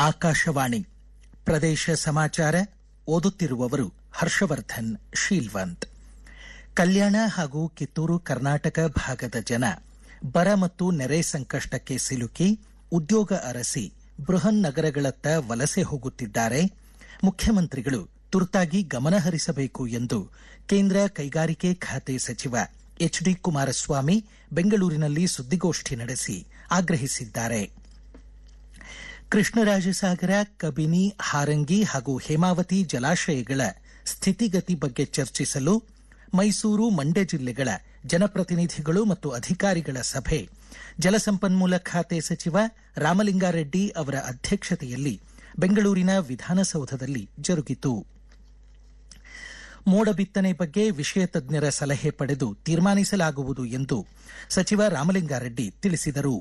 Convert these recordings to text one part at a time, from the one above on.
ಆಕಾಶವಾಣಿ ಪ್ರದೇಶ ಸಮಾಚಾರ ಓದುತ್ತಿರುವವರು ಹರ್ಷವರ್ಧನ್ ಶೀಲ್ವಂತ್ ಕಲ್ಯಾಣ ಹಾಗೂ ಕಿತ್ತೂರು ಕರ್ನಾಟಕ ಭಾಗದ ಜನ ಬರ ಮತ್ತು ನೆರೆ ಸಂಕಷ್ಟಕ್ಕೆ ಸಿಲುಕಿ ಉದ್ಯೋಗ ಅರಸಿ ಬೃಹನ್ ನಗರಗಳತ್ತ ವಲಸೆ ಹೋಗುತ್ತಿದ್ದಾರೆ ಮುಖ್ಯಮಂತ್ರಿಗಳು ತುರ್ತಾಗಿ ಗಮನಹರಿಸಬೇಕು ಎಂದು ಕೇಂದ್ರ ಕೈಗಾರಿಕೆ ಖಾತೆ ಸಚಿವ ಎಚ್ ಡಿ ಕುಮಾರಸ್ವಾಮಿ ಬೆಂಗಳೂರಿನಲ್ಲಿ ಸುದ್ದಿಗೋಷ್ಠಿ ನಡೆಸಿ ಆಗ್ರಹಿಸಿದ್ದಾರೆ ಕೃಷ್ಣರಾಜಸಾಗರ ಕಬಿನಿ ಹಾರಂಗಿ ಹಾಗೂ ಹೇಮಾವತಿ ಜಲಾಶಯಗಳ ಸ್ಥಿತಿಗತಿ ಬಗ್ಗೆ ಚರ್ಚಿಸಲು ಮೈಸೂರು ಮಂಡ್ಯ ಜಿಲ್ಲೆಗಳ ಜನಪ್ರತಿನಿಧಿಗಳು ಮತ್ತು ಅಧಿಕಾರಿಗಳ ಸಭೆ ಜಲಸಂಪನ್ಮೂಲ ಖಾತೆ ಸಚಿವ ರಾಮಲಿಂಗಾರೆಡ್ಡಿ ಅವರ ಅಧ್ಯಕ್ಷತೆಯಲ್ಲಿ ಬೆಂಗಳೂರಿನ ವಿಧಾನಸೌಧದಲ್ಲಿ ಜರುಗಿತು ಮೋಡ ಬಿತ್ತನೆ ಬಗ್ಗೆ ವಿಷಯ ತಜ್ಞರ ಸಲಹೆ ಪಡೆದು ತೀರ್ಮಾನಿಸಲಾಗುವುದು ಎಂದು ಸಚಿವ ರಾಮಲಿಂಗಾರೆಡ್ಡಿ ತಿಳಿಸಿದರು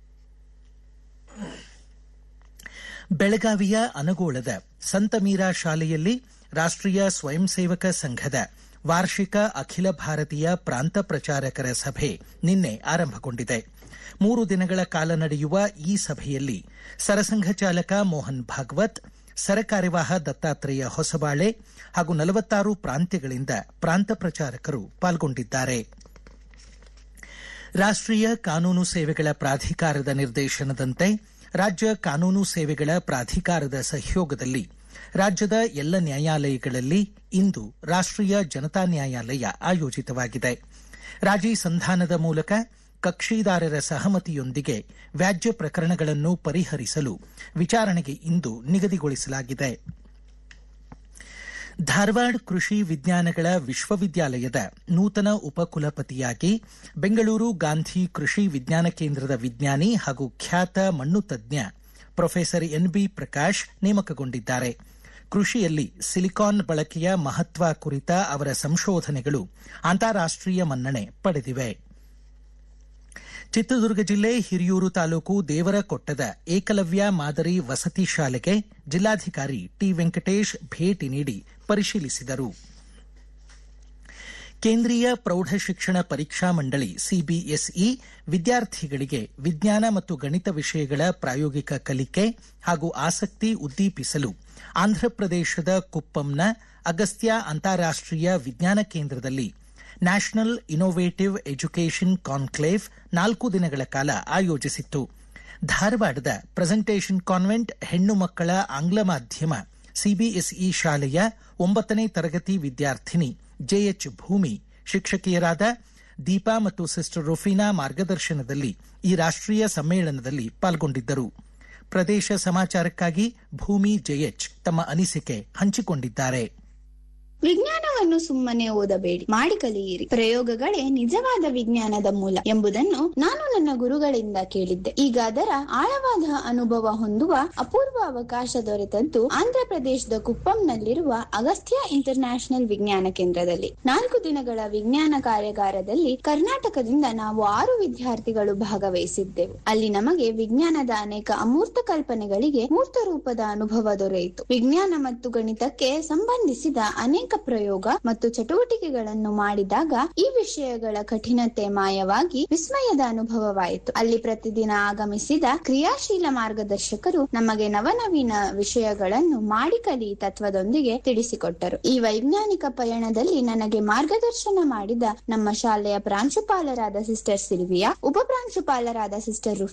ಬೆಳಗಾವಿಯ ಅನಗೋಳದ ಸಂತ ಮೀರಾ ಶಾಲೆಯಲ್ಲಿ ರಾಷ್ಟೀಯ ಸ್ವಯಂ ಸೇವಕ ಸಂಘದ ವಾರ್ಷಿಕ ಅಖಿಲ ಭಾರತೀಯ ಪ್ರಾಂತ ಪ್ರಚಾರಕರ ಸಭೆ ನಿನ್ನೆ ಆರಂಭಗೊಂಡಿದೆ ಮೂರು ದಿನಗಳ ಕಾಲ ನಡೆಯುವ ಈ ಸಭೆಯಲ್ಲಿ ಸರಸಂಘ ಚಾಲಕ ಮೋಹನ್ ಭಾಗವತ್ ಸರಕಾರ್ಯವಾಹ ದತ್ತಾತ್ರೇಯ ಹೊಸಬಾಳೆ ಹಾಗೂ ನಲವತ್ತಾರು ಪ್ರಾಂತ್ಯಗಳಿಂದ ಪ್ರಾಂತ ಪ್ರಚಾರಕರು ಪಾಲ್ಗೊಂಡಿದ್ದಾರೆ ರಾಷ್ಟೀಯ ಕಾನೂನು ಸೇವೆಗಳ ಪ್ರಾಧಿಕಾರದ ನಿರ್ದೇಶನದಂತೆ ರಾಜ್ಯ ಕಾನೂನು ಸೇವೆಗಳ ಪ್ರಾಧಿಕಾರದ ಸಹಯೋಗದಲ್ಲಿ ರಾಜ್ಯದ ಎಲ್ಲ ನ್ಯಾಯಾಲಯಗಳಲ್ಲಿ ಇಂದು ರಾಷ್ಟೀಯ ಜನತಾ ನ್ಯಾಯಾಲಯ ಆಯೋಜಿತವಾಗಿದೆ ರಾಜಿ ಸಂಧಾನದ ಮೂಲಕ ಕಕ್ಷಿದಾರರ ಸಹಮತಿಯೊಂದಿಗೆ ವ್ಯಾಜ್ಯ ಪ್ರಕರಣಗಳನ್ನು ಪರಿಹರಿಸಲು ವಿಚಾರಣೆಗೆ ಇಂದು ನಿಗದಿಗೊಳಿಸಲಾಗಿದೆ ಧಾರವಾಡ ಕೃಷಿ ವಿಜ್ಞಾನಗಳ ವಿಶ್ವವಿದ್ಯಾಲಯದ ನೂತನ ಉಪಕುಲಪತಿಯಾಗಿ ಬೆಂಗಳೂರು ಗಾಂಧಿ ಕೃಷಿ ವಿಜ್ಞಾನ ಕೇಂದ್ರದ ವಿಜ್ಞಾನಿ ಹಾಗೂ ಖ್ಯಾತ ಮಣ್ಣು ತಜ್ಞ ಪ್ರೊಫೆಸರ್ ಎನ್ಬಿ ಪ್ರಕಾಶ್ ನೇಮಕಗೊಂಡಿದ್ದಾರೆ ಕೃಷಿಯಲ್ಲಿ ಸಿಲಿಕಾನ್ ಬಳಕೆಯ ಮಹತ್ವ ಕುರಿತ ಅವರ ಸಂಶೋಧನೆಗಳು ಅಂತಾರಾಷ್ಟೀಯ ಮನ್ನಣೆ ಪಡೆದಿವೆ ಚಿತ್ರದುರ್ಗ ಜಿಲ್ಲೆ ಹಿರಿಯೂರು ತಾಲೂಕು ದೇವರಕೊಟ್ಟದ ಏಕಲವ್ಯ ಮಾದರಿ ವಸತಿ ಶಾಲೆಗೆ ಜಿಲ್ಲಾಧಿಕಾರಿ ಟಿ ವೆಂಕಟೇಶ್ ಭೇಟಿ ನೀಡಿ ಪರಿಶೀಲಿಸಿದರು ಕೇಂದ್ರೀಯ ಪ್ರೌಢಶಿಕ್ಷಣ ಪರೀಕ್ಷಾ ಮಂಡಳಿ ಸಿಬಿಎಸ್ಇ ವಿದ್ಯಾರ್ಥಿಗಳಿಗೆ ವಿಜ್ಞಾನ ಮತ್ತು ಗಣಿತ ವಿಷಯಗಳ ಪ್ರಾಯೋಗಿಕ ಕಲಿಕೆ ಹಾಗೂ ಆಸಕ್ತಿ ಉದ್ದೀಪಿಸಲು ಆಂಧ್ರಪ್ರದೇಶದ ಕುಪ್ಪಂನ ಅಗಸ್ತ್ಯ ಅಂತಾರಾಷ್ಟೀಯ ವಿಜ್ಞಾನ ಕೇಂದ್ರದಲ್ಲಿ ನ್ಯಾಷನಲ್ ಇನ್ನೋವೇಟಿವ್ ಎಜುಕೇಷನ್ ಕಾನ್ಕ್ಲೇವ್ ನಾಲ್ಕು ದಿನಗಳ ಕಾಲ ಆಯೋಜಿಸಿತ್ತು ಧಾರವಾಡದ ಪ್ರೆಸೆಂಟೇಷನ್ ಕಾನ್ವೆಂಟ್ ಹೆಣ್ಣು ಮಕ್ಕಳ ಆಂಗ್ಲ ಮಾಧ್ಯಮ ಸಿಬಿಎಸ್ಇ ಶಾಲೆಯ ಒಂಬತ್ತನೇ ತರಗತಿ ವಿದ್ಯಾರ್ಥಿನಿ ಜೆಎಚ್ ಭೂಮಿ ಶಿಕ್ಷಕಿಯರಾದ ದೀಪಾ ಮತ್ತು ಸಿಸ್ಟರ್ ರುಫೀನಾ ಮಾರ್ಗದರ್ಶನದಲ್ಲಿ ಈ ರಾಷ್ಟೀಯ ಸಮ್ಮೇಳನದಲ್ಲಿ ಪಾಲ್ಗೊಂಡಿದ್ದರು ಪ್ರದೇಶ ಸಮಾಚಾರಕ್ಕಾಗಿ ಭೂಮಿ ಜೆಎಚ್ ತಮ್ಮ ಅನಿಸಿಕೆ ಹಂಚಿಕೊಂಡಿದ್ದಾರೆ ವಿಜ್ಞಾನವನ್ನು ಸುಮ್ಮನೆ ಓದಬೇಡಿ ಮಾಡಿ ಕಲಿಯಿರಿ ಪ್ರಯೋಗಗಳೇ ನಿಜವಾದ ವಿಜ್ಞಾನದ ಮೂಲ ಎಂಬುದನ್ನು ನಾನು ನನ್ನ ಗುರುಗಳಿಂದ ಕೇಳಿದ್ದೆ ಈಗ ಅದರ ಆಳವಾದ ಅನುಭವ ಹೊಂದುವ ಅಪೂರ್ವ ಅವಕಾಶ ದೊರೆತದ್ದು ಆಂಧ್ರ ಪ್ರದೇಶದ ಕುಪ್ಪಂನಲ್ಲಿರುವ ಅಗಸ್ತ್ಯ ಇಂಟರ್ ನ್ಯಾಷನಲ್ ವಿಜ್ಞಾನ ಕೇಂದ್ರದಲ್ಲಿ ನಾಲ್ಕು ದಿನಗಳ ವಿಜ್ಞಾನ ಕಾರ್ಯಾಗಾರದಲ್ಲಿ ಕರ್ನಾಟಕದಿಂದ ನಾವು ಆರು ವಿದ್ಯಾರ್ಥಿಗಳು ಭಾಗವಹಿಸಿದ್ದೆವು ಅಲ್ಲಿ ನಮಗೆ ವಿಜ್ಞಾನದ ಅನೇಕ ಅಮೂರ್ತ ಕಲ್ಪನೆಗಳಿಗೆ ಮೂರ್ತ ರೂಪದ ಅನುಭವ ದೊರೆಯಿತು ವಿಜ್ಞಾನ ಮತ್ತು ಗಣಿತಕ್ಕೆ ಸಂಬಂಧಿಸಿದ ಅನೇಕ ಪ್ರಯೋಗ ಮತ್ತು ಚಟುವಟಿಕೆಗಳನ್ನು ಮಾಡಿದಾಗ ಈ ವಿಷಯಗಳ ಕಠಿಣತೆ ಮಾಯವಾಗಿ ವಿಸ್ಮಯದ ಅನುಭವವಾಯಿತು ಅಲ್ಲಿ ಪ್ರತಿದಿನ ಆಗಮಿಸಿದ ಕ್ರಿಯಾಶೀಲ ಮಾರ್ಗದರ್ಶಕರು ನಮಗೆ ನವನವೀನ ವಿಷಯಗಳನ್ನು ಮಾಡಿ ಕಲಿ ತತ್ವದೊಂದಿಗೆ ತಿಳಿಸಿಕೊಟ್ಟರು ಈ ವೈಜ್ಞಾನಿಕ ಪಯಣದಲ್ಲಿ ನನಗೆ ಮಾರ್ಗದರ್ಶನ ಮಾಡಿದ ನಮ್ಮ ಶಾಲೆಯ ಪ್ರಾಂಶುಪಾಲರಾದ ಸಿಸ್ಟರ್ ಸಿಲ್ವಿಯಾ ಉಪ ಪ್ರಾಂಶುಪಾಲರಾದ ಸಿಸ್ಟರ್